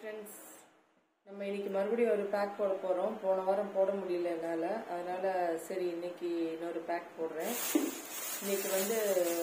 Friends நம்ம இன்னைக்கு மறுபடியும் ஒரு பேக் போட போகிறோம் போன வாரம் போட முடியல என்னால் அதனால் சரி இன்னைக்கு இன்னொரு பேக் போடுறேன் இன்னைக்கு வந்து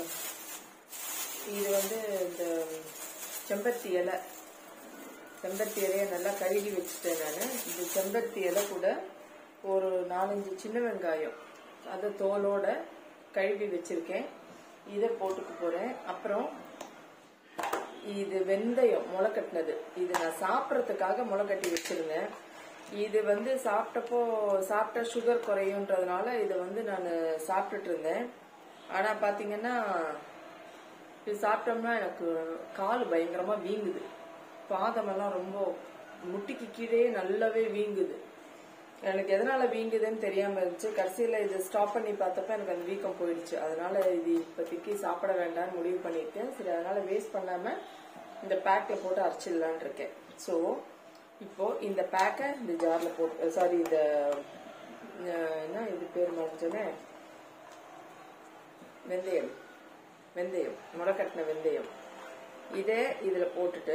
இது வந்து இந்த செம்பருத்தி இலை செம்பருத்தி இலையை நல்லா கழுவி வச்சுட்டேன் நான் இந்த செம்பருத்தி இலை கூட ஒரு நாலஞ்சு சின்ன வெங்காயம் அதை தோலோட கழுவி வச்சிருக்கேன் இதை போட்டுக்க போகிறேன் அப்புறம் இது வெந்தயம் முளை கட்டினது இது நான் சாப்பிட்றதுக்காக முளை கட்டி வச்சிருந்தேன் இது வந்து சாப்பிட்டப்போ சாப்பிட்டா சுகர் குறையுன்றதுனால இதை வந்து நான் சாப்பிட்டுட்டு இருந்தேன் ஆனால் பார்த்தீங்கன்னா இது சாப்பிட்டோம்னா எனக்கு கால் பயங்கரமாக வீங்குது பாதமெல்லாம் ரொம்ப முட்டிக்கு கீழே நல்லாவே வீங்குது எனக்கு எதனால வீங்குதுன்னு தெரியாம இருந்துச்சு கடைசியில இது ஸ்டாப் பண்ணி பார்த்தப்ப எனக்கு அந்த வீக்கம் போயிடுச்சு அதனால இது இப்போதைக்கு சாப்பிட வேண்டாம்னு முடிவு பண்ணியிருக்கேன் சரி அதனால வேஸ்ட் பண்ணாம இந்த பேக்ல போட்டு அரைச்சிடலான் இருக்கேன் ஸோ இப்போ இந்த பேக்கை இந்த ஜார்ல போட்டு சாரி இந்த அஹ், என்ன இது பேர் மறைஞ்சனே வெந்தயம் வெந்தயம் முளைக்கட்டின வெந்தயம் இதே இதுல போட்டுட்டு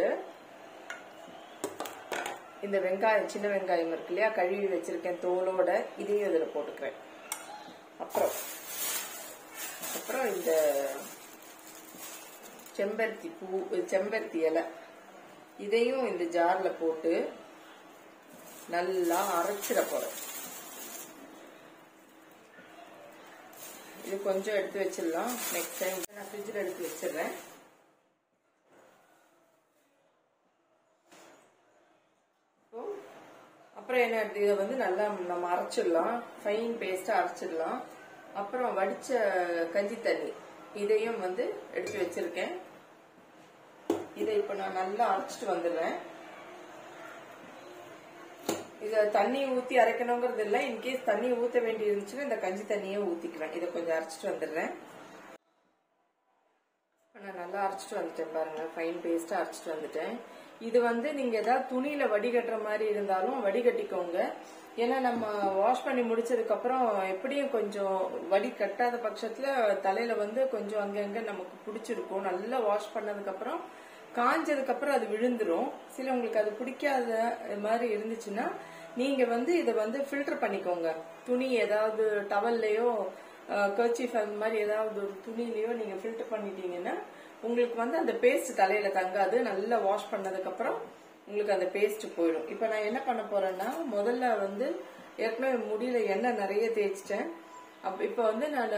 இந்த வெங்காயம் சின்ன வெங்காயம் இருக்கு இல்லையா கழுவி வச்சிருக்கேன் தோலோட இதையும் இதில் போட்டுக்கிறேன் அப்புறம் அப்புறம் இந்த செம்பருத்தி பூ செம்பருத்தி இலை இதையும் இந்த ஜார்ல போட்டு நல்லா அரைச்சிட போறேன் இது கொஞ்சம் எடுத்து வச்சிடலாம் நெக்ஸ்ட் டைம் நான் ஃப்ரிட்ஜில் எடுத்து வச்சிடுறேன் இப்போ அப்புறம் என்ன இதை வந்து நல்லா நம்ம அரைச்சிடலாம் ஃபைன் பேஸ்ட்டாக அரைச்சிடலாம் அப்புறம் வடிச்ச கஞ்சி தண்ணி இதையும் வந்து எடுத்து வச்சிருக்கேன் இதை இப்போ நான் நல்லா அரைச்சிட்டு வந்துடுறேன் இதை தண்ணி ஊற்றி அரைக்கணுங்கிறது இல்லை இன்கேஸ் தண்ணி ஊற்ற வேண்டி இருந்துச்சுன்னா இந்த கஞ்சி தண்ணியே ஊற்றிக்குவேன் இதை கொஞ்சம் அரைச்சிட்டு வந்துடுறேன் நான் நல்லா அரைச்சிட்டு வந்துட்டேன் பாருங்க ஃபைன் பேஸ்டா அரைச்சிட்டு வந்துட்டேன் இது வந்து நீங்க ஏதாவது துணியில வடிகட்டுற மாதிரி இருந்தாலும் வடிகட்டிக்கோங்க ஏன்னா நம்ம வாஷ் பண்ணி முடிச்சதுக்கு அப்புறம் எப்படியும் கொஞ்சம் வடி கட்டாத பட்சத்துல தலையில வந்து கொஞ்சம் அங்கங்க நமக்கு பிடிச்சிருக்கும் நல்லா வாஷ் பண்ணதுக்கு அப்புறம் காஞ்சதுக்கு அப்புறம் அது விழுந்துரும் சிலவங்களுக்கு அது பிடிக்காத மாதிரி இருந்துச்சுன்னா நீங்க வந்து இதை வந்து ஃபில்டர் பண்ணிக்கோங்க துணி ஏதாவது டவல்லையோ கர்ச்சீஃப் அந்த மாதிரி ஏதாவது ஒரு துணிலையோ நீங்க ஃபில்டர் பண்ணிட்டீங்கன்னா உங்களுக்கு வந்து அந்த பேஸ்ட் தலையில தங்காது நல்லா வாஷ் பண்ணதுக்கு அப்புறம் உங்களுக்கு அந்த பேஸ்ட் போயிடும் இப்போ நான் என்ன பண்ண போறேன்னா முதல்ல வந்து ஏற்கனவே முடியல எண்ணெய் நிறைய தேய்ச்சிட்டேன் அப்ப இப்போ வந்து நான்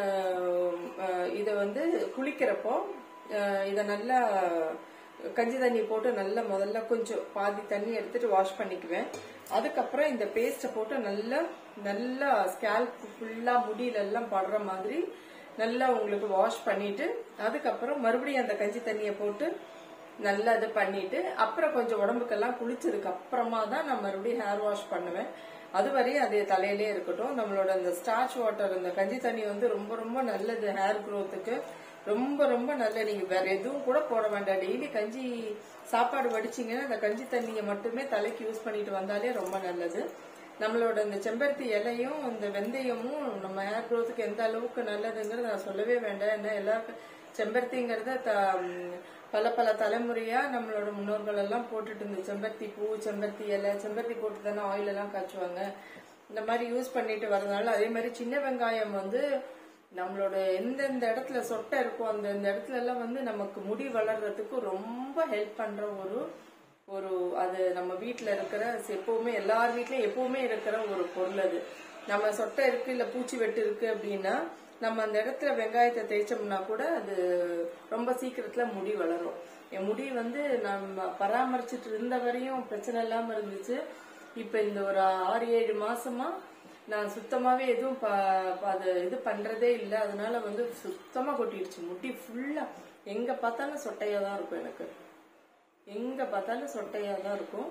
இதை வந்து குளிக்கிறப்போ அஹ், இதை நல்லா கஞ்சி தண்ணி போட்டு நல்லா முதல்ல கொஞ்சம் பாதி தண்ணி எடுத்துட்டு வாஷ் பண்ணிக்குவேன் அதுக்கப்புறம் இந்த பேஸ்ட்டை போட்டு நல்லா நல்லா ஸ்கேல்ப் ஃபுல்லா முடியில எல்லாம் படுற மாதிரி நல்லா உங்களுக்கு வாஷ் பண்ணிட்டு அதுக்கப்புறம் மறுபடியும் அந்த கஞ்சி தண்ணியை போட்டு நல்லா இது பண்ணிட்டு அப்புறம் கொஞ்சம் உடம்புக்கெல்லாம் குளிச்சதுக்கு அப்புறமா தான் நான் மறுபடியும் ஹேர் வாஷ் பண்ணுவேன் அது வரையும் அது தலையிலே இருக்கட்டும் நம்மளோட இந்த ஸ்டார்ச் வாட்டர் இந்த கஞ்சி தண்ணி வந்து ரொம்ப ரொம்ப நல்லது ஹேர் க்கு ரொம்ப ரொம்ப நல்ல நீங்க வேற எதுவும் கூட போட வேண்டாம் டெய்லி கஞ்சி சாப்பாடு வடிச்சீங்கன்னா அந்த கஞ்சி தண்ணியை மட்டுமே தலைக்கு யூஸ் பண்ணிட்டு வந்தாலே ரொம்ப நல்லது நம்மளோட இந்த செம்பருத்தி இலையும் இந்த வெந்தயமும் நம்ம ஹேர் க்கு எந்த அளவுக்கு நல்லதுங்கிறது நான் சொல்லவே வேண்டாம் ஏன்னா எல்லாருக்கும் செம்பருத்திங்கிறத த- ம், பல பல தலைமுறையா நம்மளோட முன்னோர்கள் எல்லாம் போட்டுட்டு இந்த செம்பருத்தி பூ செம்பருத்தி இலை செம்பருத்தி போட்டு தானே ஆயில் எல்லாம் காய்ச்சுவாங்க இந்த மாதிரி யூஸ் பண்ணிட்டு வரதுனால அதே மாதிரி சின்ன வெங்காயம் வந்து நம்மளோட எந்தெந்த இடத்துல சொட்டை இருக்கோ அந்த இந்த இடத்துல எல்லாம் வந்து நமக்கு முடி வளர்றதுக்கு ரொம்ப ஹெல்ப் பண்ற ஒரு ஒரு அது நம்ம வீட்ல இருக்கிற எப்பவுமே எல்லார் வீட்லயும் எப்பவுமே இருக்கிற ஒரு பொருள் அது நம்ம சொட்டை இருக்கு இல்ல பூச்சி வெட்டு இருக்கு அப்படின்னா நம்ம அந்த இடத்துல வெங்காயத்தை தேய்ச்சோம்னா கூட அது ரொம்ப சீக்கிரத்துல முடி வளரும் என் முடி வந்து நம்ம பராமரிச்சுட்டு இருந்த வரையும் பிரச்சனை இல்லாம இருந்துச்சு இப்ப இந்த ஒரு ஆறு ஏழு மாசமா நான் சுத்தமாவே எதுவும் ப- ப- அது இது பண்றதே இல்லை அதனால வந்து சுத்தமா கொட்டிடுச்சு முடி ஃபுல்லா எங்க பார்த்தாலும் சொட்டையா தான் இருக்கும் எனக்கு எங்க பார்த்தாலும் சொட்டையா தான் இருக்கும்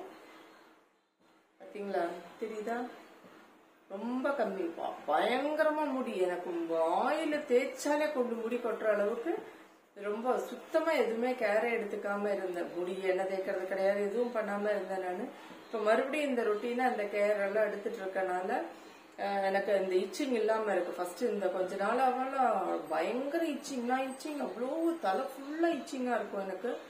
பாத்தீங்களா தெரியுதா ரொம்ப கம்மி ப- பயங்கரமா முடி எனக்கு ஆயில தேய்ச்சாலே கொண்டு முடி கொட்டுற அளவுக்கு ரொம்ப சுத்தமா எதுவுமே கேரே எடுத்துக்காம இருந்தேன் முடி எண்ணெய் தேய்க்கிறது கிடையாது எதுவும் பண்ணாம இருந்தேன் நான் இப்ப மறுபடியும் இந்த ரொட்டீனா இந்த கேர் எல்லாம் எடுத்துட்டு இருக்கனால அஹ், எனக்கு இந்த இச்சிங் இல்லாம இருக்கு ஃபர்ஸ்ட் இந்த கொஞ்ச நாளாவெல்லாம் பயங்கர இச்சிங்னா இச்சிங் அவ்வளோ தலை ஃபுல்லா இச்சிங்கா இருக்கும் எனக்கு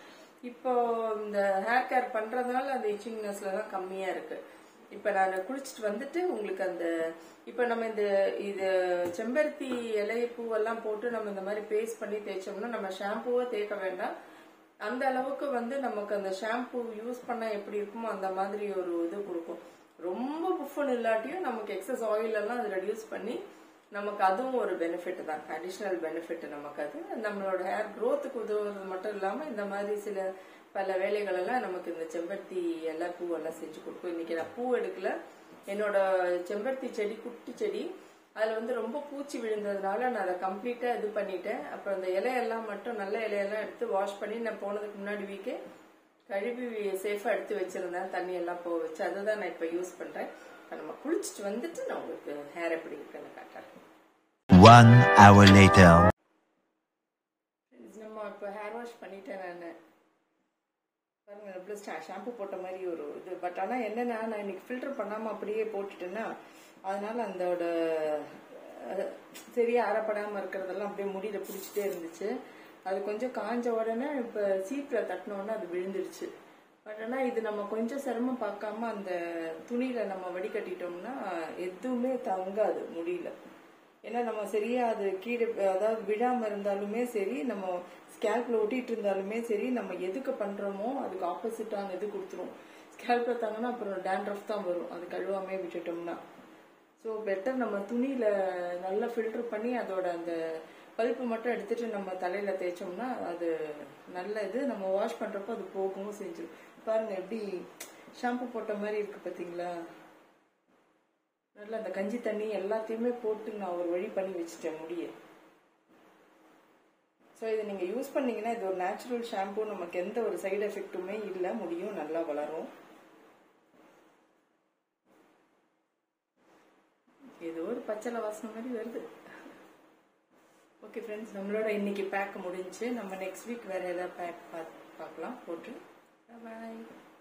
இப்போ இந்த ஹேர் கேர் பண்றதுனால அந்த இச்சிங்னஸ்லாம் கம்மியா இருக்கு இப்ப நான் குளிச்சுட்டு வந்துட்டு உங்களுக்கு அந்த இப்ப நம்ம இந்த இது செம்பருத்தி இலை பூவெல்லாம் போட்டு நம்ம இந்த மாதிரி பேஸ்ட் பண்ணி தேய்ச்சோம்னா நம்ம ஷாம்புவை தேய்க்க வேண்டாம் அந்த அளவுக்கு வந்து நமக்கு அந்த ஷாம்பு யூஸ் பண்ண எப்படி இருக்குமோ அந்த மாதிரி ஒரு இது கொடுக்கும் ரொம்ப புஃபன் இல்லாட்டியும் நமக்கு எக்ஸஸ் ஆயில் எல்லாம் அது ரெடியூஸ் பண்ணி நமக்கு அதுவும் ஒரு பெனிஃபிட் தான் அடிஷ்னல் பெனிஃபிட் நமக்கு அது நம்மளோட ஹேர் க்ரோத்துக்கு உதவுறது மட்டும் இல்லாம இந்த மாதிரி சில பல வேலைகள் எல்லாம் நமக்கு இந்த செம்பருத்தி எல்லா பூவெல்லாம் செஞ்சு கொடுக்கும் இன்னைக்கு நான் பூ எடுக்கல என்னோட செம்பருத்தி செடி குட்டி செடி அதுல வந்து ரொம்ப பூச்சி விழுந்ததுனால நான் அதை கம்ப்ளீட்டா இது பண்ணிட்டேன் அப்புறம் அந்த இலையெல்லாம் மட்டும் நல்ல இலையெல்லாம் எடுத்து வாஷ் பண்ணி நான் போனதுக்கு முன்னாடி வீக்கே கழுவி சேஃபா எடுத்து வச்சிருந்தேன் தண்ணி எல்லாம் போக வச்சு அதை தான் நான் இப்ப யூஸ் பண்றேன் இப்ப நம்ம குளிச்சுட்டு வந்துட்டு நான் உங்களுக்கு ஹேர் எப்படி இருக்குன்னு காட்டுறேன் One hour later. Friends, நம்ம இப்போ ஹேர் வாஷ் பண்ணிட்டேன் நான் பாருங்க எவ்வளோ ஷாம்பு போட்ட மாதிரி ஒரு இது பட் ஆனால் என்னன்னா நான் இன்னைக்கு ஃபில்டர் பண்ணாமல் அப்படியே போட்டுட்டேன்னா அதனால அதோட அஹ், சரியா அறப்படாமல் இருக்கிறதெல்லாம் அப்படியே முடியில பிடிச்சிட்டே இருந்துச்சு அது கொஞ்சம் காஞ்ச உடனே இப்போ சீப்பில் தட்டினோடனே அது விழுந்துருச்சு பட் ஆனால் இது நம்ம கொஞ்சம் சிரமம் பார்க்காம அந்த துணியில நம்ம வடிகட்டிட்டோம்னா எதுவுமே தங்காது முடியல ஏன்னா நம்ம சரியா அது கீழே அதாவது விழாம இருந்தாலுமே சரி நம்ம ஸ்கேல்ப்ல ஒட்டிட்டு இருந்தாலுமே சரி நம்ம எதுக்கு பண்றோமோ அதுக்கு ஆப்போசிட்டான இது கொடுத்துரும் ஸ்கேல்ப்ல தாங்கன்னா அப்புறம் டேண்ட்ரஃப் தான் வரும் அது கழுவாமே விட்டுட்டோம்னா ஸோ பெட்டர் நம்ம துணியில நல்லா ஃபில்டர் பண்ணி அதோட அந்த பல்ப்பு மட்டும் எடுத்துட்டு நம்ம தலையில தேய்ச்சோம்னா அது நல்ல இது நம்ம வாஷ் பண்றப்போ அது போகவும் செஞ்சிடும் பாருங்க எப்படி ஷாம்பு போட்ட மாதிரி இருக்கு பாத்தீங்களா நல்லா அந்த கஞ்சி தண்ணி எல்லாத்தையுமே போட்டு நான் ஒரு வழி பண்ணி வச்சுட்டேன் முடிய ஸோ இதை நீங்கள் யூஸ் பண்ணீங்கன்னா இது ஒரு நேச்சுரல் ஷாம்பு நமக்கு எந்த ஒரு சைடு எஃபெக்ட்டுமே இல்லை முடியும் நல்லா வளரும் ஏதோ ஒரு பச்சளை வாசனை மாதிரி வருது ஓகே ஃப்ரெண்ட்ஸ் நம்மளோட இன்னைக்கு பேக் முடிஞ்சு நம்ம நெக்ஸ்ட் வீக் வேற ஏதாவது பேக் பார்க்கலாம் போட்டு பாய்